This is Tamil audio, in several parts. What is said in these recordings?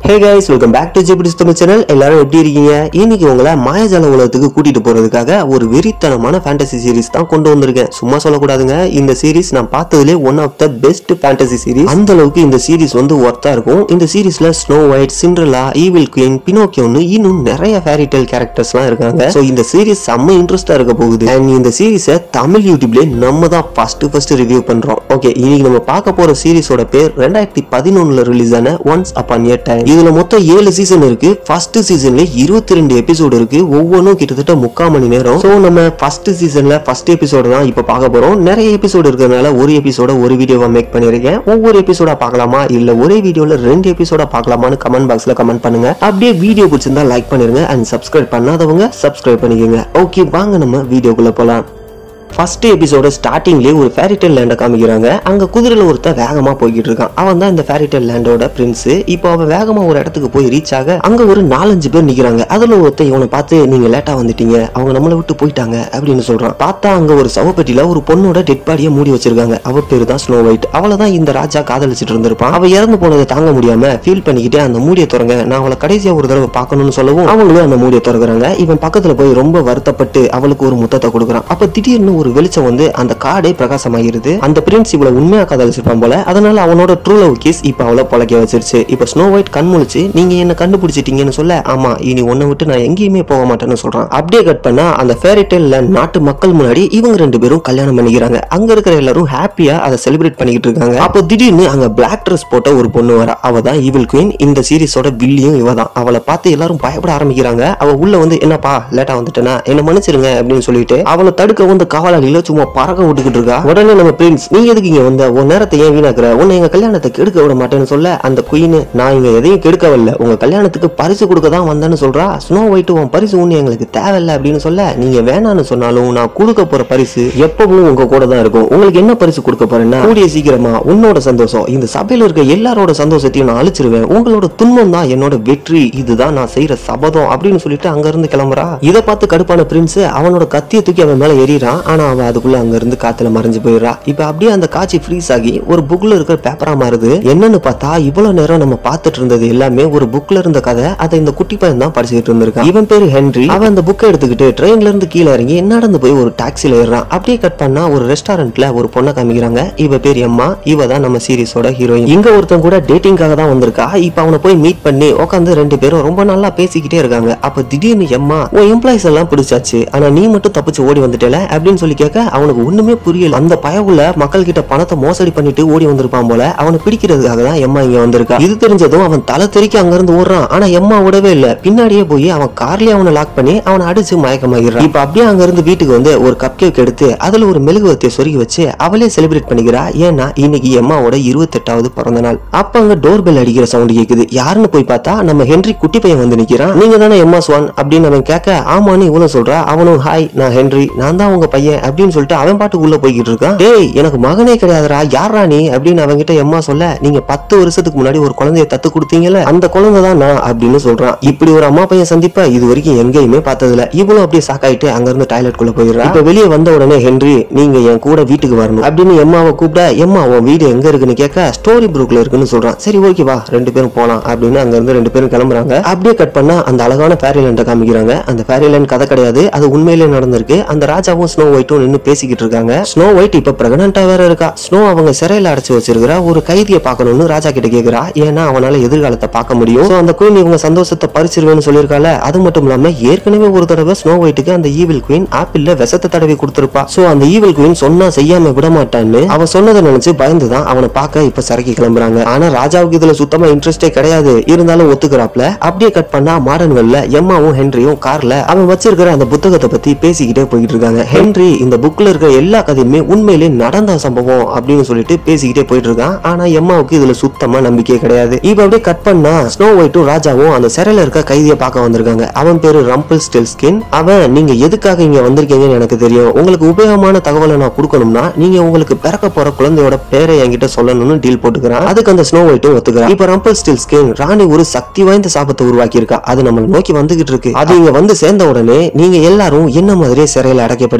hey guys welcome back to GPTs Tamil channel எல்லாரும் எப்படி இருக்கீங்க இன்னைக்கு உங்களை மாயாஜால உலகத்துக்கு கூட்டிட்டு போறதுக்காக ஒரு வெறித்தனமான ஃபேண்டசி சீரிஸ் தான் கொண்டு வந்திருக்கேன் சும்மா சொல்லக்கூடாதுங்க இந்த சீரிஸ் நான் பார்த்ததுலே one of the best fantasy series அந்த அளவுக்கு இந்த சீரிஸ் வந்து ஒர்த்தா இருக்கும் இந்த சீரிஸ்ல snow white Cinderella evil queen பினோக்கியோன்னு இன்னும் நிறைய ஃபேரி டெல் கேரக்டர்ஸ்லாம் இருக்காங்க ஸோ இந்த சீரிஸ் செம்ம இன்ட்ரெஸ்டா இருக்க போகுது அண்ட் இந்த சீரிஸை தமிழ் யூடியூப்ல நம்ம தான் ஃபர்ஸ்ட் ஃபர்ஸ்ட் ரிவ்யூ பண்றோம் ஓகே இன்னைக்கு நம்ம பார்க்க போற சீரிஸோட பேர் ரெண்டாயிரத்தி பதினொன்னுல ரிலீஸ் ஆன ஒன்ஸ் அப்பான் ஏ டைம் இதுல மொத்தம் ஏழு சீசன் இருக்கு ஃபர்ஸ்ட் சீசன்ல இருபத்தி ரெண்டு எபிசோடு இருக்கு ஒவ்வொன்றும் கிட்டத்தட்ட முக்கால் மணி நேரம் ஸோ நம்ம ஃபர்ஸ்ட் சீசன்ல ஃபர்ஸ்ட் எபிசோடு தான் இப்போ பார்க்க போறோம் நிறைய எபிசோடு இருக்கிறதுனால ஒரு எபிசோட ஒரு வீடியோவா மேக் பண்ணிருக்கேன் ஒவ்வொரு எபிசோடா பார்க்கலாமா இல்ல ஒரே வீடியோல ரெண்டு எபிசோடா பார்க்கலாமான்னு கமெண்ட் பாக்ஸ்ல கமெண்ட் பண்ணுங்க அப்படியே வீடியோ பிடிச்சிருந்தா லைக் பண்ணிருங்க அண்ட் சப்ஸ்கிரைப் பண்ணாதவங்க சப்ஸ்கிரைப் பண்ணிக்கோங்க ஓகே வாங்க நம்ம வீடியோக்குள்ள போலாம் ஃபர்ஸ்ட் எபிசோட ஸ்டார்டிங்லேயே ஒரு ஃபேரிடெல் லேண்டை காமிக்கிறாங்க அங்க குதிரையில ஒருத்தன் வேகமா போய்கிட்டு இருக்கான் அவன் தான் இந்த ஃபேரிடெல் லேண்டோட பிரின்ஸ் இப்போ அவன் வேகமா ஒரு இடத்துக்கு போய் ரீச் ஆக அங்க ஒரு நாலஞ்சு பேர் நிக்கிறாங்க அதுல ஒருத்தன் இவனை பார்த்து நீங்க லேட்டா வந்துட்டீங்க அவங்க நம்மளை விட்டு போயிட்டாங்க அப்படின்னு சொல்றான் பார்த்தா அங்க ஒரு சவப்பெட்டியில ஒரு பொண்ணோட டெட் பாடியை மூடி வச்சிருக்காங்க அவ பேரு தான் ஸ்னோ ஒயிட் அவளை தான் இந்த ராஜா காதலிச்சிட்டு இருந்திருப்பான் அவ இறந்து போனதை தாங்க முடியாம ஃபீல் பண்ணிக்கிட்டே அந்த மூடியை திறங்க நான் அவளை கடைசியா ஒரு தடவை பார்க்கணும்னு சொல்லவும் அவங்களும் அந்த மூடியை திறக்கிறாங்க இவன் பக்கத்துல போய் ரொம்ப வருத்தப்பட்டு அவளுக்கு ஒரு முத்தத்தை கொடுக்குறான் அப்ப திடீர்னு ஒரு வெளிச்சம் வந்து அந்த காடே பிரகாசமாயிருது அந்த பிரின்ஸ் இவ்வளவு உண்மையா காதலிச்சிருப்பான் போல அதனால அவனோட ட்ரூ லவ் கிஸ் இப்ப அவளை பொழைக்க வச்சிருச்சு இப்ப ஸ்னோ ஒயிட் கண் முழிச்சு நீங்க என்ன கண்டுபிடிச்சிட்டீங்கன்னு சொல்ல ஆமா இனி உன்னை விட்டு நான் எங்கேயுமே போக மாட்டேன்னு சொல்றான் அப்படியே கட் பண்ணா அந்த ஃபேரிடெல்ல நாட்டு மக்கள் முன்னாடி இவங்க ரெண்டு பேரும் கல்யாணம் பண்ணிக்கிறாங்க அங்க இருக்கிற எல்லாரும் ஹாப்பியா அதை செலிப்ரேட் பண்ணிக்கிட்டு இருக்காங்க அப்போ திடீர்னு அங்க பிளாக் ட்ரெஸ் போட்ட ஒரு பொண்ணு வர அவ தான் ஈவில் குயின் இந்த சீரிஸோட வில்லியும் இவ தான் அவளை பார்த்து எல்லாரும் பயப்பட ஆரம்பிக்கிறாங்க அவ உள்ள வந்து என்னப்பா லேட்டா வந்துட்டேனா என்ன மன்னிச்சிருங்க அப்படின்னு சொல்லிட்டு அவளை தடுக்க வந்து காவலாளியில சும்மா பறக்க விட்டுக்கிட்டு இருக்கா உடனே நம்ம பிரின்ஸ் நீ எதுக்கு இங்க வந்த உன் நேரத்தை ஏன் வீணாக்குற உன்னை எங்க கல்யாணத்தை கெடுக்க விட மாட்டேன்னு சொல்ல அந்த குயின் நான் இங்க எதையும் கெடுக்க வரல உங்க கல்யாணத்துக்கு பரிசு கொடுக்க தான் வந்தேன்னு சொல்றா ஸ்னோ ஒயிட் உன் பரிசு ஒண்ணு எங்களுக்கு தேவையில்ல அப்படின்னு சொல்ல நீங்க வேணான்னு சொன்னாலும் நான் கொடுக்க போற பரிசு எப்பவும் உங்க கூட தான் இருக்கும் உங்களுக்கு என்ன பரிசு கொடுக்க போறேன்னா கூடிய சீக்கிரமா உன்னோட சந்தோஷம் இந்த சபையில இருக்க எல்லாரோட சந்தோஷத்தையும் நான் அழிச்சிருவேன் உங்களோட துன்பம் தான் என்னோட வெற்றி இதுதான் நான் செய்யற சபதம் அப்படின்னு சொல்லிட்டு அங்க இருந்து கிளம்புறா இதை பார்த்து கடுப்பான பிரின்ஸ் அவனோட கத்தியை தூக்கி அவன் மேல எறிறான் ஆனா அவன் அதுக்குள்ள அங்க இருந்து காத்துல மறைஞ்சு போயிடுறா இப்ப அப்படியே அந்த காட்சி ஃப்ரீஸ் ஆகி ஒரு புக்ல இருக்கிற பேப்பரா மாறுது என்னன்னு பார்த்தா இவ்வளவு நேரம் நம்ம பார்த்துட்டு இருந்தது எல்லாமே ஒரு புக்ல இருந்த கதை அதை இந்த குட்டி பையன் தான் படிச்சுட்டு இருந்திருக்கான் இவன் பேரு ஹென்றி அவன் அந்த புக்கை எடுத்துக்கிட்டு ட்ரெயின்ல இருந்து கீழே இறங்கி நடந்து போய் ஒரு டாக்ஸில ஏறான் அப்படியே கட் பண்ணா ஒரு ரெஸ்டாரண்ட்ல ஒரு பொண்ணை காமிக்கிறாங்க இவ பேர் எம்மா இவ தான் நம்ம சீரிஸோட ஹீரோயின் இங்க ஒருத்தன் கூட டேட்டிங்காக தான் வந்திருக்கா இப்ப அவனை போய் மீட் பண்ணி உட்காந்து ரெண்டு பேரும் ரொம்ப நல்லா பேசிக்கிட்டே இருக்காங்க அப்ப திடீர்னு எம்மா உன் எம்ப்ளாயிஸ் எல்லாம் பிடிச்சாச்சு ஆனா நீ மட்டும் தப்பிச்சு ஓடி வந்துட்டல அப்படின்னு சொல்லி கேட்க அவனுக்கு ஒண்ணுமே புரியல அந்த பயவுல மக்கள் கிட்ட பணத்தை மோசடி பண்ணிட்டு ஓடி வந்திருப்பான் போல அவனை பிடிக்கிறதுக்காக தான் எம்மா இங்க வந்திருக்கா இது தெரிஞ்சதும் அவன் தலை தெறிக்க அங்க இருந்து ஓடுறான் ஆனா எம்மா விடவே இல்ல பின்னாடியே போய் அவன் கார்லயே அவனை லாக் பண்ணி அவனை அடிச்சு மயக்கமாகிறான் இப்ப அப்படியே அங்க இருந்து வீட்டுக்கு வந்து ஒரு கப் கேக் எடுத்து அதுல ஒரு மெழுகுவத்தியை சொருகி வச்சு அவளே செலிப்ரேட் பண்ணிக்கிறா ஏன்னா இன்னைக்கு எம்மாவோட இருபத்தெட்டாவது பிறந்த நாள் அப்ப அங்க டோர் பெல் அடிக்கிற சவுண்ட் கேக்குது யாருன்னு போய் பார்த்தா நம்ம ஹென்றி குட்டி பையன் வந்து நிக்கிறான் நீங்க தானே எம்மா ஸ்வான் அப்படின்னு அவன் கேட்க ஆமான்னு இவனும் சொல்றா அவனும் ஹாய் நான் ஹென்றி நான் தான் உங்க பையன் அப்படின்னு சொல்லிட்டு அவன் பாட்டுக்கு உள்ள போய்கிட்டு இருக்கான் டேய் எனக்கு மகனே கிடையாதுடா யாரா நீ அப்படின்னு அவன்கிட்ட எம்மா சொல்ல நீங்க பத்து வருஷத்துக்கு முன்னாடி ஒரு குழந்தைய தத்து கொடுத்தீங்கல்ல அந்த குழந்தை தான் நான் அப்படின்னு சொல்றான் இப்படி ஒரு அம்மா பையன் சந்திப்ப இது வரைக்கும் எங்கேயுமே பார்த்ததில்ல இவளும் அப்படியே சாக்காயிட்டு அங்க இருந்து டாய்லெட் குள்ள போயிடுறா இப்ப வெளியே வந்த உடனே ஹென்றி நீங்க என் கூட வீட்டுக்கு வரணும் அப்படின்னு எம்மாவை கூப்பிட எம்மா உன் வீடு எங்க இருக்குன்னு கேட்க ஸ்டோரி புரூக்ல இருக்குன்னு சொல்றான் சரி ஓகே வா ரெண்டு பேரும் போலாம் அப்படின்னு அங்க இருந்து ரெண்டு பேரும் கிளம்புறாங்க அப்படியே கட் பண்ணா அந்த அழகான ஃபேரிலேண்ட காமிக்கிறாங்க அந்த ஃபேரிலேண்ட் கதை கிடையாது அது உண்மையிலே நடந்திருக்கு அந்த ராஜாவும் ஸ்னோ ஒயிட்டும் நின்னு பேசிக்கிட்டு இருக்காங்க ஸ்னோ ஒயிட் இப்ப பிரெக்னண்டா வேற இருக்கா ஸ்னோ அவங்க சிறையில அடைச்சு வச்சிருக்கிற ஒரு கைதியை பார்க்கணும்னு ராஜா கிட்ட கேக்குறா ஏன்னா அவனால எதிர்காலத்தை பார்க்க முடியும் So, அந்த குயின் இவங்க சந்தோஷத்தை பறிச்சிருவேன்னு சொல்லியிருக்கால அது மட்டும் இல்லாம ஏற்கனவே ஒரு தடவை ஸ்னோ ஒயிட்டுக்கு அந்த ஈவில் குயின் ஆப்பிள்ல விஷத்தை தடவி கொடுத்திருப்பா சோ அந்த ஈவில் குயின் சொன்னா செய்யாம விட மாட்டான்னு அவ சொன்னதை நினைச்சு பயந்துதான் அவனை பார்க்க இப்ப சரக்கு கிளம்புறாங்க ஆனா ராஜாவுக்கு இதுல சுத்தமா இன்ட்ரெஸ்டே கிடையாது இருந்தாலும் ஒத்துக்கிறாப்ல அப்படியே கட் பண்ணா மாடர்ன்கள்ல எம்மாவும் ஹென்ரியும் கார்ல அவன் வச்சிருக்கிற அந்த புத்தகத்தை பத்தி பேசிக்கிட்டே போயிட்டு இருக்காங்க ஹென்றி இந்த புக்ல இருக்கிற எல்லா கதையுமே உண்மையிலே நடந்த சம்பவம் அப்படின்னு சொல்லிட்டு பேசிக்கிட்டே போயிட்டு இருக்கான் ஆனா எம்மாவுக்கு இதுல சுத்தமா நம்பிக்கை கிடையாது இப்ப அப்படியே கட் பண்ணா ஸ்னோ ஒயிட்டும் ராஜாவும் அந்த சிறையில இருக்க கைதியை பார்க்க வந்திருக்காங்க அவன் பேரு ரம்பிள் ஸ்டில் ஸ்கின் அவன் நீங்க எதுக்காக இங்க வந்திருக்கீங்கன்னு எனக்கு தெரியும் உங்களுக்கு உபயோகமான தகவலை நான் கொடுக்கணும்னா நீங்க உங்களுக்கு பிறக்க போற குழந்தையோட பேரை என்கிட்ட சொல்லணும்னு டீல் போட்டுக்கிறான் அதுக்கு அந்த ஸ்னோ ஒயிட்டும் ஒத்துக்கிறான் இப்ப ரம்பிள் ஸ்டில் ஸ்கின் ராணி ஒரு சக்தி வாய்ந்த சாபத்தை உருவாக்கி இருக்கா அது நம்மள நோக்கி வந்துகிட்டு இருக்கு அது இங்க வந்து சேர்ந்த உடனே நீங்க எல்லாரும் என்ன மாதிரியே சிறையில அடைக்கப்படுவீங்க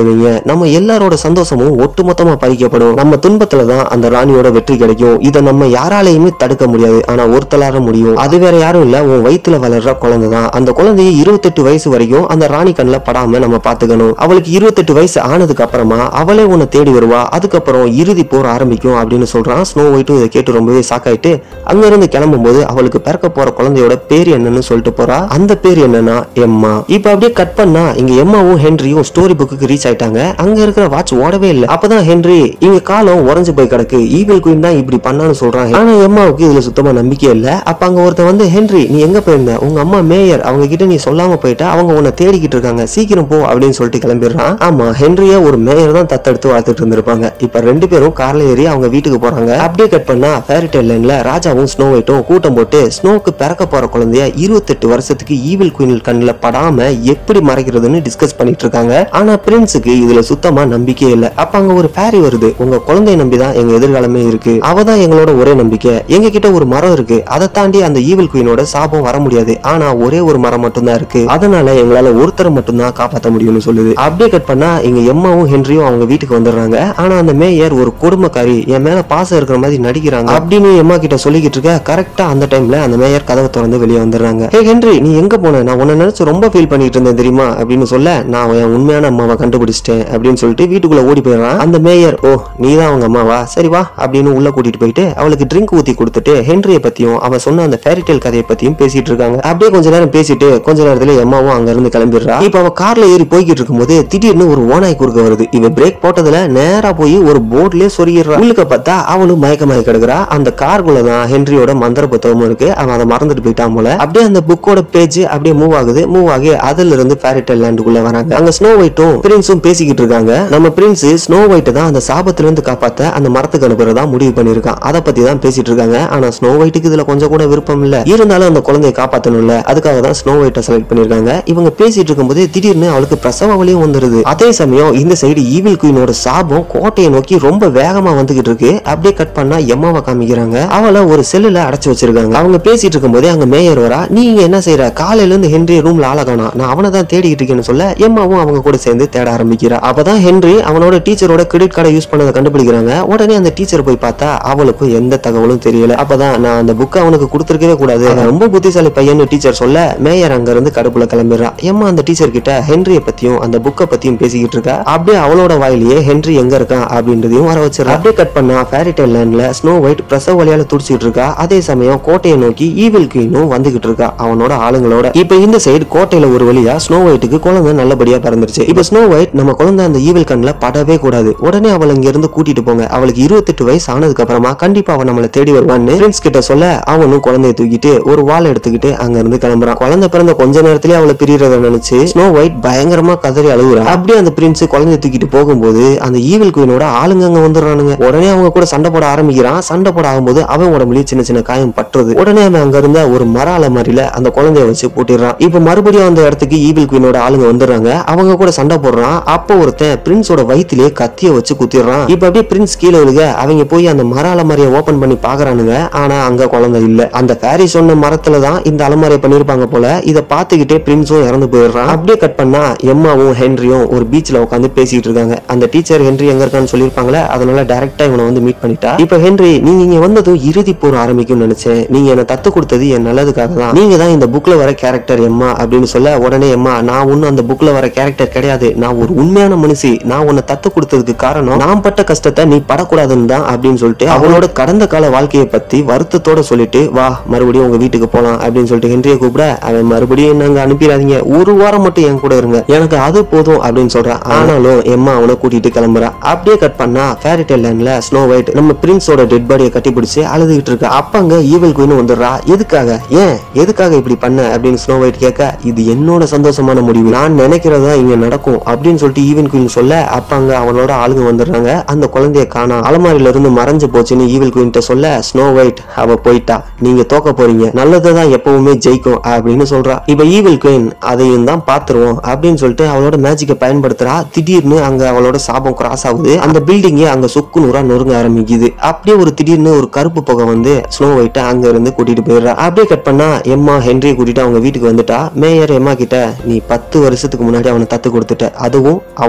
நம்ம எல்லாரோட சந்தோஷமும் ஒட்டுமொத்தமா பறிக்கப்படும் நம்ம துன்பத்துல தான் அந்த ராணியோட வெற்றி கிடைக்கும் இதை நம்ம யாராலையுமே தடுக்க முடியாது ஆனா ஒருத்தலார முடியும் அது வேற யாரும் இல்ல உன் வயித்துல வளர்ற குழந்தை தான் அந்த குழந்தைய இருபத்தெட்டு வயசு வரைக்கும் அந்த ராணி கண்ணில் படாம நம்ம பாத்துக்கணும் அவளுக்கு இருபத்தெட்டு வயசு ஆனதுக்கு அப்புறமா அவளே உன்னை தேடி வருவா அதுக்கப்புறம் இறுதி போர் ஆரம்பிக்கும் அப்படின்னு சொல்றான் ஸ்னோ ஒயிட்டும் இதை கேட்டு ரொம்பவே சாக்காயிட்டு அங்க இருந்து கிளம்பும் போது அவளுக்கு பிறக்க போற குழந்தையோட பேர் என்னன்னு சொல்லிட்டு போறா அந்த பேர் என்னன்னா எம்மா இப்ப அப்படியே கட் பண்ணா இங்க எம்மாவும் ஹென்ரியும் ஸ்டோரி புக்கு ரீச் ஆயிட்டாங்க அங்க இருக்கிற வாட்ச் ஓடவே இல்லை அப்பதான் ஹென்றி இங்க காலம் உறைஞ்சு போய் கிடக்கு ஈவில் குயின் தான் இப்படி பண்ணான்னு சொல்றாங்க ஆனா எம்மாவுக்கு இதுல சுத்தமா நம்பிக்கை இல்ல அப்ப அங்க ஒருத்தன் வந்து ஹென்றி நீ எங்க போயிருந்த உங்க அம்மா மேயர் அவங்க கிட்ட நீ சொல்லாம போயிட்டா அவங்க உன்னை தேடிக்கிட்டு இருக்காங்க சீக்கிரம் போ அப்படின்னு சொல்லிட்டு கிளம்பிடுறான் ஆமா ஹென்ரிய ஒரு மேயர் தான் தத்தெடுத்து வளர்த்துட்டு இருந்திருப்பாங்க இப்ப ரெண்டு பேரும் கார்ல ஏறி அவங்க வீட்டுக்கு போறாங்க அப்படியே கட் பண்ணா ஃபேரி லைன்ல ராஜாவும் ஸ்னோ ஒயிட்டும் கூட்டம் போட்டு ஸ்னோவுக்கு பிறக்க போற குழந்தைய இருபத்தெட்டு வருஷத்துக்கு ஈவில் குயினில் கண்ணில் படாம எப்படி மறைக்கிறதுன்னு டிஸ்கஸ் பண்ணிட்டு இருக்காங்க ஆனா பிரின்ஸுக்கு இதுல சுத்தமா நம்பிக்கையே இல்ல அப்ப அங்க ஒரு ஃபேரி வருது உங்க குழந்தைய நம்பி தான் எங்க எதிர்காலமே இருக்கு அவ தான் எங்களோட ஒரே நம்பிக்கை எங்க கிட்ட ஒரு மரம் இருக்கு அதை தாண்டி அந்த ஈவில் குயினோட சாபம் வர முடியாது ஆனா ஒரே ஒரு மரம் மட்டும்தான் இருக்கு அதனால எங்களால ஒருத்தரை மட்டும்தான் காப்பாற்ற முடியும்னு சொல்லுது அப்படியே கட் பண்ணா எங்க எம்மாவும் ஹென்ரியும் அவங்க வீட்டுக்கு வந்துடுறாங்க ஆனா அந்த மேயர் ஒரு கொடுமைக்காரி என் மேல பாசம் இருக்கிற மாதிரி நடிக்கிறாங்க அப்படின்னு எம்மா கிட்ட சொல்லிக்கிட்டு இருக்க கரெக்டா அந்த டைம்ல அந்த மேயர் கதவை திறந்து வெளியே வந்துடுறாங்க ஹே ஹென்றி நீ எங்க போன நான் உன்னை நினைச்சு ரொம்ப ஃபீல் பண்ணிட்டு இருந்தேன் தெரியுமா அப்படின்னு சொல்ல நான் என் உண்மையான அம்மாவை கண்டுபிடிச்சிட்டேன் அப்படின்னு சொல்லிட்டு வீட்டுக்குள்ள ஓடி போயிடுறான் அந்த மேயர் ஓ நீ தான் அவங்க அம்மாவா சரி வா அப்படின்னு உள்ள கூட்டிட்டு போயிட்டு அவளுக்கு ட்ரிங்க் ஊத்தி கொடுத்துட்டு ஹென்ரிய பத்தியும் அவன் சொன்ன அந்த ஃபேரிடேல் கதையை பத்தியும் பேசிட்டு இருக்காங்க அப்படியே கொஞ்ச நேரம் பேசிட்டு கொஞ்ச நேரத்துல எம்மாவும் அங்க இருந்து கிளம்பிடுறா இப்ப அவ கார்ல ஏறி போய்கிட்டு இருக்கும்போது திடீர்னு ஒரு ஓனாய் குறுக்க வருது இவ பிரேக் போட்டதுல நேரா போய் ஒரு போர்ட்லயே சொருகிடுறா உள்ளுக்க பார்த்தா அவளும் மயக்கமாயி கிடக்குறா அந்த கார்குள்ள தான் ஹென்ரியோட மந்திர புத்தகமும் இருக்கு அவன் அதை மறந்துட்டு போயிட்டான் போல அப்படியே அந்த புக்கோட பேஜ் அப்படியே மூவ் ஆகுது மூவ் ஆகி அதுல இருந்து ஃபேரிடேல் லேண்டுக்குள்ள வராங்க அங்க ஸ்னோ ஒயிட்டும் பிரின்ஸும் பேசிக்கிட்டு இருக்காங்க நம்ம பிரின்ஸ் ஸ்னோ ஒயிட் தான் அந்த சாபத்துல இருந்து காப்பாத்த அந்த மரத்துக்கு அனுப்புறதா முடிவு பண்ணிருக்கான் அதை பத்தி தான் பேசிட்டு இருக்காங்க ஆனா ஸ்னோ ஒயிட்டுக்கு இதுல கொஞ்சம் கூட விருப்பம் இல்ல இருந்தாலும் அந்த குழந்தையை காப்பாத்தணும்ல அதுக்காக தான் ஸ்னோ ஒயிட்டை செலக்ட் பண்ணிருக்காங்க இவங்க பேசிட்டு இருக்கும்போது திடீர்னு அவளுக்கு பிரசவ வலியும் வந்துருது அதே சமயம் இந்த சைடு ஈவில் குயினோட சாபம் கோட்டையை நோக்கி ரொம்ப வேகமா வந்துகிட்டு இருக்கு அப்படியே கட் பண்ணா எம்மாவை காமிக்கிறாங்க அவளை ஒரு செல்லுல அடைச்சு வச்சிருக்காங்க அவங்க பேசிட்டு இருக்கும்போதே அங்க மேயர் வரா நீங்க என்ன செய்யற காலையில இருந்து ஹென்றி ரூம்ல ஆளகானா நான் அவனை தான் தேடிக்கிட்டு இருக்கேன்னு சொல்ல எம்மாவும் அவங்க கூட சேர்ந்து தேட ஆரம்பிக்கிறா அப்பதான் ஹென்றி அவனோட டீச்சரோட கிரெடிட் கார்டை யூஸ் பண்ணதை கண்டுபிடிக்கிறாங்க உடனே அந்த டீச்சர் போய் பார்த்தா அவளுக்கும் எந்த தகவலும் தெரியல அப்பதான் நான் அந்த புக்கை அவனுக்கு கொடுத்துருக்கவே கூடாது அவன் ரொம்ப புத்திசாலி பையன் டீச்சர் சொல்ல மேயர் அங்க இருந்து கடுப்புல கிளம்பிடுறா எம்மா அந்த டீச்சர் கிட்ட ஹென்ரிய பத்தியும் அந்த புக்கை பத்தியும் பேசிக்கிட்டு இருக்கா அப்படியே அவளோட வாயிலேயே ஹென்றி எங்க இருக்கான் அப்படின்றதையும் வர வச்சிடறா அப்படியே கட் பண்ணா ஃபேரிடேல் லேண்ட்ல ஸ்னோ ஒயிட் பிரசவ வழியால துடிச்சிட்டு இருக்கா அதே சமயம் கோட்டையை நோக்கி ஈவில் குயினும் வந்துகிட்டு இருக்கா அவனோட ஆளுங்களோட இப்ப இந்த சைடு கோட்டையில ஒரு வழியா ஸ்னோ ஒயிட்டுக்கு குழந்தை நல்லபடியா பிறந்துருச்சு இப்ப ஸ்னோ ஒயிட் நம்ம குழந்தை அந்த ஈவில் கண்ணில் படவே கூடாது உடனே அவளை இங்க இருந்து கூட்டிட்டு போங்க அவளுக்கு இருபத்தெட்டு வயசு ஆனதுக்கு அப்புறமா கண்டிப்பா அவன் நம்மளை தேடி வருவான்னு ஃப்ரெண்ட்ஸ் கிட்ட சொல்ல அவனும் குழந்தைய தூக்கிட்டு ஒரு வாள் எடுத்துக்கிட்டு அங்க இருந்து கிளம்புறான் குழந்தை பிறந்த கொஞ்ச நேரத்திலேயே அவளை பிரியறத நினைச்சு ஸ்னோ ஒயிட் பயங்கரமா கதறி அழுகுறான் அப்படியே அந்த பிரின்ஸ் குழந்தைய தூக்கிட்டு போகும்போது அந்த ஈவில் குயினோட ஆளுங்க அங்க வந்துடுறானுங்க உடனே அவங்க கூட சண்டை போட ஆரம்பிக்கிறான் சண்டை போட ஆகும்போது அவன் உடம்புலயே சின்ன சின்ன காயம் பட்டுறது உடனே அவன் அங்க இருந்த ஒரு மர அலமாரியில அந்த குழந்தைய வச்சு பூட்டிடுறான் இப்ப மறுபடியும் அந்த இடத்துக்கு ஈவில் குயினோட ஆளுங்க வந்துடுறாங்க அவங்க கூட சண்டை போடுறான் அப்போ ஒருத்தன் பிரின்ஸோட வயித்திலேயே கத்திய வச்சு குத்திடுறான் இப்ப அப்படியே பிரின்ஸ் கீழே விழுக அவங்க போய் அந்த மர அலமாரியை ஓபன் பண்ணி பாக்குறானுங்க ஆனா அங்க குழந்தை இல்ல அந்த ஃபேரி சொன்ன மரத்துல தான் இந்த அலமாரியை பண்ணிருப்பாங்க போல இதை பார்த்துக்கிட்டே பிரின்ஸும் இறந்து போயிடுறான் அப்படியே கட் பண்ணா எம்மாவும் ஹென்ரியும் ஒரு பீச்ல உட்காந்து பேசிட்டு இருக்காங்க அந்த டீச்சர் ஹென்றி எங்க இருக்கான்னு சொல்லியிருப்பாங்களே அதனால டைரக்டா இவனை வந்து மீட் பண்ணிட்டா இப்ப ஹென்றி நீங்க இங்க வந்ததும் இறுதி போர் ஆரம்பிக்கும்னு நினைச்சேன் நீங்க என்ன தத்து கொடுத்தது என் நல்லதுக்காக தான் நீங்க தான் இந்த புக்ல வர கேரக்டர் எம்மா அப்படின்னு சொல்ல உடனே எம்மா நான் ஒன்னும் அந்த புக்ல வர கேரக்டர் கிடையாது நான் ஒரு உண்மையான மனுஷி நான் உன்னை தத்து கொடுத்ததுக்கு காரணம் நான் பட்ட கஷ்டத்தை நீ படக்கூடாதுன்னு தான் அப்படின்னு சொல்லிட்டு அவளோட கடந்த கால வாழ்க்கையை பத்தி வருத்தத்தோட சொல்லிட்டு வா மறுபடியும் உங்க வீட்டுக்கு போலாம் அப்படின்னு சொல்லிட்டு ஹென்ரியை கூப்பிட அவன் மறுபடியும் என்ன அங்க அனுப்பிடாதீங்க ஒரு வாரம் மட்டும் என் கூட இருங்க எனக்கு அது போதும் அப்படின்னு சொல்றான் ஆனாலும் எம்மா அவனை கூட்டிட்டு கிளம்புறா அப்படியே கட் பண்ணா ஃபேரிடேல் லேண்ட்ல ஸ்னோ ஒயிட் நம்ம பிரின்ஸோட டெட் பாடியை கட்டி பிடிச்சு அழுதுகிட்டு இருக்கா அப்பங்க ஈவல் குயின் வந்துடுறா எதுக்காக ஏன் எதுக்காக இப்படி பண்ண அப்படின்னு ஸ்னோ ஒயிட் கேட்க இது என்னோட சந்தோஷமான முடிவு நான் நினைக்கிறதா இங்க நடக்கும் அப்படின்னு சொல்லிட்டு ஈவன் குயின் சொல்ல அப்பங்க அவனோட ஆளுங்க வந்துடுறாங்க அந்த குழந்தைய காணா அலமாரியில இருந்து மறைஞ்சு போச்சுன்னு ஈவில் குயின் சொல்ல ஸ்னோ ஒயிட் அவ போயிட்டா நீங்க தோக்க போறீங்க நல்லதுதான் எப்பவுமே ஜெயிக்கும் அப்படின்னு சொல்றா இப்ப ஈவில் குயின் அதையும் தான் பாத்துருவோம் அப்படின்னு சொல்லிட்டு அவளோட மேஜிக்கை பயன்படுத்துறா திடீர்னு அங்க அவளோட சாபம் கிராஸ் ஆகுது அந்த பில்டிங்கே அங்க சுக்கு நூறா நொறுங்க ஆரம்பிக்குது அப்படியே ஒரு திடீர்னு ஒரு கருப்பு புகை வந்து ஸ்னோ ஒயிட்டை அங்க இருந்து கூட்டிட்டு போயிடுறா அப்படியே கட் பண்ணா எம்மா ஹென்ரியை கூட்டிட்டு அவங்க வீட்டுக்கு வந்துட்டா மேயர் எம்மா கிட்ட நீ பத்து வருஷத்துக்கு முன்னாடி அவனை தத்து கொடுத்துட்ட அதுவும் அவன்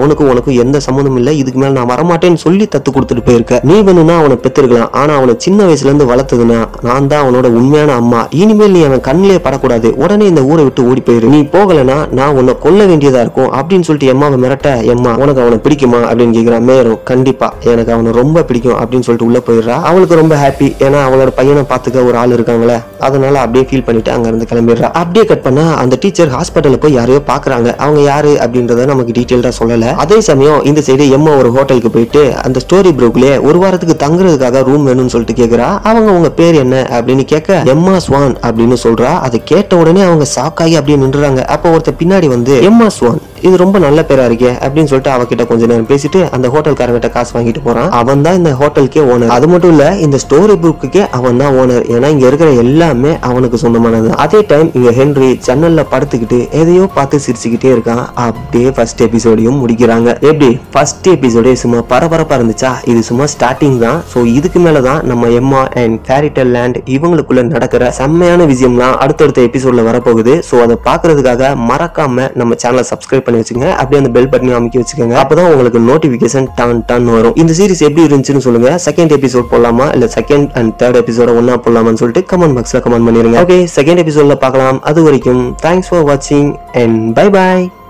அவனுக்கும் உனக்கும் எந்த சம்மந்தம் இல்ல இதுக்கு மேல நான் வரமாட்டேன்னு சொல்லி தத்து கொடுத்துட்டு போயிருக்க நீ வேணும்னா அவனை பெத்திருக்கலாம் ஆனா அவனை சின்ன வயசுல இருந்து வளர்த்ததுன்னா நான் தான் அவனோட உண்மையான அம்மா இனிமேல் நீ அவன் கண்ணிலே படக்கூடாது உடனே இந்த ஊரை விட்டு ஓடி போயிரு நீ போகலனா நான் உன்னை கொல்ல வேண்டியதா இருக்கும் அப்படின்னு சொல்லிட்டு எம்மாவை மிரட்ட எம்மா உனக்கு அவனை பிடிக்குமா அப்படின்னு கேக்குறான் மேரும் கண்டிப்பா எனக்கு அவனை ரொம்ப பிடிக்கும் அப்படின்னு சொல்லிட்டு உள்ள போயிடுறா அவளுக்கு ரொம்ப ஹாப்பி ஏன்னா அவளோட பையனை பாத்துக்க ஒரு ஆள் இருக்காங்களே அதனால அப்படியே ஃபீல் பண்ணிட்டு அங்க இருந்து கிளம்பிடுறா அப்படியே கட் பண்ணா அந்த டீச்சர் ஹாஸ்பிட்டல்ல போய் யாரையோ பாக்குறாங்க அவங்க யாரு அப்படின்றத நமக்கு டீட்டெயில்டா சொல்லல அதே சமயம் இந்த சைடு எம்மா ஒரு ஹோட்டலுக்கு போயிட்டு அந்த ஸ்டோரி ப்ரூக்லயே ஒரு வாரத்துக்கு தங்குறதுக்காக ரூம் வேணும்னு சொல்லிட்டு கேக்குறா அவங்க உங்க பேர் என்ன அப்படின்னு கேட்க எம்மா ஸ்வான் அப்படின்னு சொல்றா அதை கேட்ட உடனே அவங்க ஷாக் ஆகி அப்படியே நின்றுறாங்க அப்போ ஒருத்தர் பின்னாடி வந்து எம்மா ஸ்வான் இது ரொம்ப நல்ல பேரா இருக்கே அப்படின்னு சொல்லிட்டு அவகிட்ட கொஞ்ச நேரம் பேசிட்டு அந்த ஹோட்டல்காரங்கிட்ட காசு வாங்கிட்டு போறான் அவன் தான் இந்த ஹோட்டலுக்கே ஓனர் அது மட்டும் இல்ல இந்த ஸ்டோரி புக்குக்கே அவன் தான் ஓனர் ஏன்னா இங்க இருக்கிற எல்லாமே அவனுக்கு சொந்தமானது அதே டைம் இங்க ஹென்ரி ஜன்னல்ல படுத்துக்கிட்டு எதையோ பார்த்து சிரிச்சுக்கிட்டே இருக்கான் அப்படியே ஃபர்ஸ்ட் எபிசோடையும் முடிக்கிறாங்க எப்படி ஃபர்ஸ்ட் எபிசோடே சும்மா பரபரப்பா இருந்துச்சா இது சும்மா ஸ்டார்டிங் தான் ஸோ இதுக்கு மேல தான் நம்ம எம்மா அண்ட் ஃபேரிட்டல் லேண்ட் இவங்களுக்குள்ள நடக்கிற செம்மையான விஷயம்லாம் அடுத்தடுத்த எபிசோட்ல வரப்போகுது ஸோ அதை பார்க்கறதுக்காக மறக்காம நம்ம சேனலை சப்ஸ்கிரைப் பண்ணி வச்சுங்க அப்படியே அந்த பெல் பட்டனையும் அமைக்க வச்சுக்கோங்க அப்பதான் உங்களுக்கு நோட்டிபிகேஷன் டான் டான் வரும் இந்த சீரிஸ் எப்படி இருந்துச்சுன்னு சொல்லுங்க செகண்ட் எபிசோட் போடலாமா இல்ல செகண்ட் அண்ட் தேர்ட் எபிசோட ஒன்னா போடலாமான்னு சொல்லிட்டு கமெண்ட் பாக்ஸ்ல கமெண்ட் பண்ணிருங்க ஓகே செகண்ட் எபிசோட்ல பார்க்கலாம் அது வரைக்கும் தேங்க்ஸ் ஃபார் வாட்சிங் அண்ட் பை பை